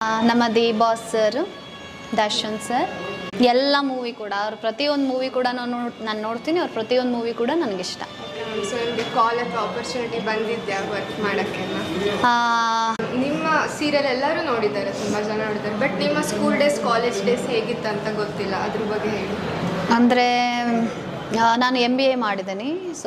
ಆ, ನಮ್ಮ the boss sir Darshan sir ಎಲ್ಲ ಮೂವಿ ಕೂಡ ಅವ್ರ ಪ್ರತಿಯೊಂದು ಮೂವಿ ಕೂಡ ನಾನು ನಾನು ನೋಡ್ತೀನಿ ಅವ್ರ ಪ್ರತಿಯೊಂದು ಮೂವಿ ಕೂಡ ನನಗಿಷ್ಟ ಸೊ ನಿಮಗೆ ಕಾಲ್ ಅಥವಾ ಆಪರ್ಚುನಿಟಿ ಬಂದಿದ್ಯಾ ವರ್ಕ್ ಮಾಡೋಕ್ಕೆಲ್ಲ ಆ, ನಿಮ್ಮ ಸೀರಿಯಲ್ ಎಲ್ಲರೂ ನೋಡಿದ್ದಾರೆ ತುಂಬ ಜನ ನೋಡಿದ್ದಾರೆ ಬಟ್ ನಿಮ್ಮ ಸ್ಕೂಲ್ ಡೇಸ್ ಕಾಲೇಜ್ ಡೇಸ್ ಹೇಗಿತ್ತು ಅಂತ ಗೊತ್ತಿಲ್ಲ ಅದ್ರ ಬಗ್ಗೆ ಹೇಳಿ ಅಂದರೆ ನಾನು ಎಮ್ ಬಿ ಎ ಮಾಡಿದ್ದೀನಿ ಸೊ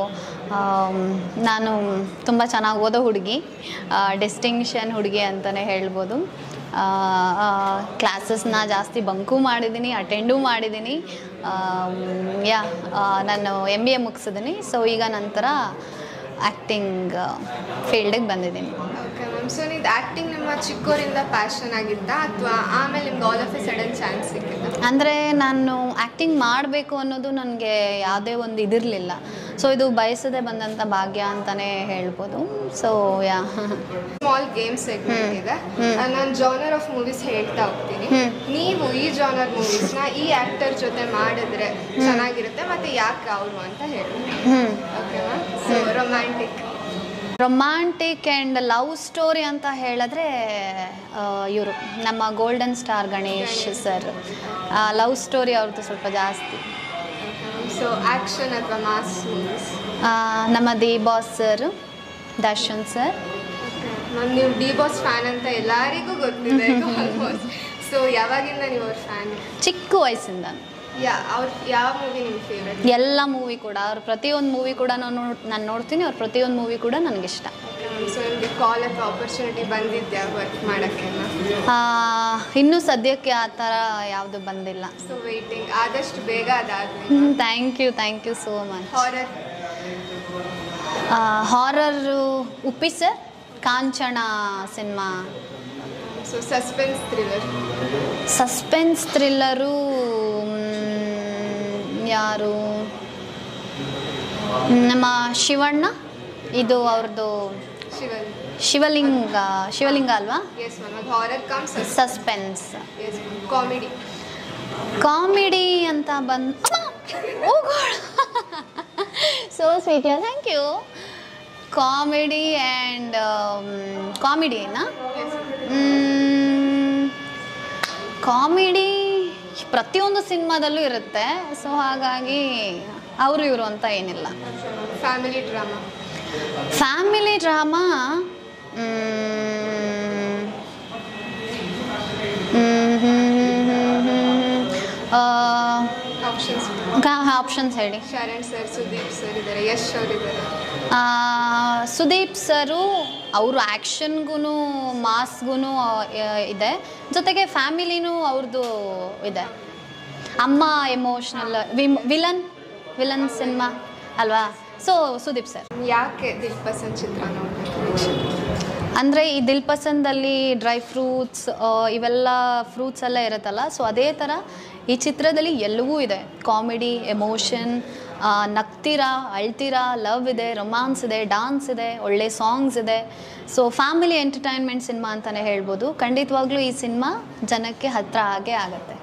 ನಾನು ತುಂಬ ಚೆನ್ನಾಗಿ ಓದೋ ಹುಡುಗಿ ಡಿಸ್ಟಿಂಕ್ಷನ್ ಹುಡುಗಿ ಅಂತಲೇ ಹೇಳ್ಬೋದು ಕ್ಲಾಸಸ್ನ ಜಾಸ್ತಿ ಬಂಕು ಮಾಡಿದ್ದೀನಿ ಅಟೆಂಡು ಮಾಡಿದ್ದೀನಿ ಯಾ ನಾನು ಎಮ್ ಬಿ ಎ ಮುಗಿಸಿದ್ದೀನಿ ಸೊ ಈಗ ನಂತರ ಆ್ಯಕ್ಟಿಂಗ್ ಫೀಲ್ಡಿಗೆ ಬಂದಿದ್ದೀನಿ ಓಕೆ ಮ್ಯಾಮ್ ಸೊ ನೀವು ಆ್ಯಕ್ಟಿಂಗ್ ನಿಮ್ಮ ಚಿಕ್ಕವರಿಂದ ಪ್ಯಾಷನ್ ಆಗಿತ್ತಾ ಅಥವಾ ಆಮೇಲೆ ನಿಮ್ಗೆ all of a sudden chance ಸಿಕ್ಕಿದ್ದ ಅಂದರೆ ನಾನು ಆ್ಯಕ್ಟಿಂಗ್ ಮಾಡಬೇಕು ಅನ್ನೋದು ನನಗೆ ಯಾವುದೇ ಒಂದು ಇದಿರಲಿಲ್ಲ ಸೊ ಇದು ಬಯಸದೆ ಬಂದಂಥ ಭಾಗ್ಯ ಅಂತಲೇ ಹೇಳ್ಬೋದು so yeah small game segment ಇದೆ ನಾನು ಜಾನರ್ ಆಫ್ ಮೂವೀಸ್ ಹೇಳ್ತಾ ಹೋಗ್ತೀನಿ ಹ್ಮ್. ನೀವು ಈ ಜಾನರ್ ಮೂವೀಸ್ನ ಈ ಆಕ್ಟರ್ ಜೊತೆ ಮಾಡಿದ್ರೆ ಚೆನ್ನಾಗಿರುತ್ತೆ ಮತ್ತೆ ಯಾಕೆ ಅವರು ಅಂತ ಹೇಳಿ ಹ್ಞೂ okay ma'am so romantic romantic and love story ಅಂತ ಹೇಳಿದ್ರೆ ಇವರು ನಮ್ಮ golden star Ganesh sir love story ಅವ್ರದ್ದು ಸ್ವಲ್ಪ ಜಾಸ್ತಿ ಸೊ ಆಕ್ಷನ್ ಅಥವಾ ಮಾಸ್ ಮೂವೀಸ್ ಆ, ನಮ್ಮ the boss sir Darshan sir ma'am ನೀವು ಡಿ ಬಾಸ್ ಫ್ಯಾನ್ ಅಂತ ಎಲ್ಲರಿಗೂ ಗೊತ್ತಿದೆ ಆಲ್ಮೋಸ್ಟ್ ಸೊ ಯಾವಾಗಿಂದ ನೀವು ಅವ್ರ ಫ್ಯಾನ್ ಚಿಕ್ಕ ವಯಸ್ಸಿಂದ ಯಾ ಅವ್ರ ಯಾವ ಮೂವಿ ನಿಮ್ಮ ಫೇವ್ರೆಟ್ ಎಲ್ಲ ಮೂವಿ ಕೂಡ ಅವ್ರ ಪ್ರತಿಯೊಂದು ಮೂವಿ ಕೂಡ ನಾನು ನಾನು ನೋಡ್ತೀನಿ ಅವ್ರ ಪ್ರತಿಯೊಂದು ಮೂವಿ ಕೂಡ ನನಗಿಷ್ಟ ಸೊ ನಿಮಗೆ ಕಾಲ್ ಅಥವಾ ಆಪರ್ಚುನಿಟಿ ಬಂದಿದ್ಯಾ ವರ್ಕ್ ಮಾಡೋಕ್ಕೆಲ್ಲ ಆ, ಇನ್ನೂ ಸದ್ಯಕ್ಕೆ ಆ ಥರ ಯಾವುದು ಬಂದಿಲ್ಲ ಸೊ ವೆಯ್ಟಿಂಗ್ ಆದಷ್ಟು ಬೇಗ ಅದಾದ್ಮೇಲೆ thank you thank you so much horror horror Uppi sir Kanchana cinema so suspense thriller suspense thriller ಯಾರು ನಮ್ಮ ಶಿವಣ್ಣ ಇದು ಅವ್ರದ್ದು ಶಿವನ್ ಶಿವಲಿಂಗ ಶಿವಲಿಂಗ ಅಲ್ವಾ ಎಸ್ ಮ್ಯಾಮ್ ಅದು horror cum suspense yes comedy comedy ಅಂತ ಬಂದು so sweet thank you comedy and ಕಾಮಿಡಿನಾ ಎಸ್ ಕಾಮಿಡಿ ಪ್ರತಿಯೊಂದು ಸಿನಿಮಾದಲ್ಲೂ ಇರುತ್ತೆ ಸೊ ಹಾಗಾಗಿ ಅವರು ಇವರು ಅಂತ ಏನಿಲ್ಲ family drama family drama options options ಹೇಳಿ ಶರಣ್ ಸರ್ ಸುದೀಪ್ ಸರ್ ಇದ್ದಾರೆ ಯಶ್ ಅವ್ರು ಇದ್ದಾರೆ ಆ, ಸುದೀಪ್ ಸರು ಅವರು ಆ್ಯಕ್ಷನ್ಗೂ ಮಾಸ್ಗೂ ಇದೆ ಜೊತೆಗೆ ಫ್ಯಾಮಿಲಿನೂ ಅವ್ರದ್ದು ಇದೆ ಅಮ್ಮ ಎಮೋಷ್ನಲ್ ವಿಲನ್ ವಿಲನ್ ಸಿನಿಮಾ ಅಲ್ವಾ ಸೊ ಸುದೀಪ್ ಸರ್ ಯಾಕೆ ದಿಲ್ ಪಸಂದ್ ಚಿತ್ರ ನೋಡಬೇಕು ಅಂದರೆ ಈ ದಿಲ್ ಪಸಂದಲ್ಲಿ ಡ್ರೈ ಫ್ರೂಟ್ಸ್ ಇವೆಲ್ಲ ಫ್ರೂಟ್ಸ್ ಎಲ್ಲ ಇರುತ್ತಲ್ಲ ಸೊ ಅದೇ ಥರ ಈ ಚಿತ್ರದಲ್ಲಿ ಎಲ್ಲವೂ ಇದೆ ಕಾಮಿಡಿ ಎಮೋಷನ್ ನಗ್ತೀರಾ ಅಳ್ತೀರಾ ಲವ್ ಇದೆ ರೊಮ್ಯಾನ್ಸ್ ಇದೆ ಡಾನ್ಸ್ ಇದೆ ಒಳ್ಳೆ ಸಾಂಗ್ಸ್ ಇದೆ ಸೊ ಫ್ಯಾಮಿಲಿ ಎಂಟರ್ಟೈನ್ಮೆಂಟ್ ಸಿನಿಮಾ ಅಂತಲೇ ಹೇಳ್ಬೋದು ಖಂಡಿತವಾಗ್ಲೂ ಈ ಸಿನಿಮಾ ಜನಕ್ಕೆ ಹತ್ತಿರ ಆಗೇ ಆಗುತ್ತೆ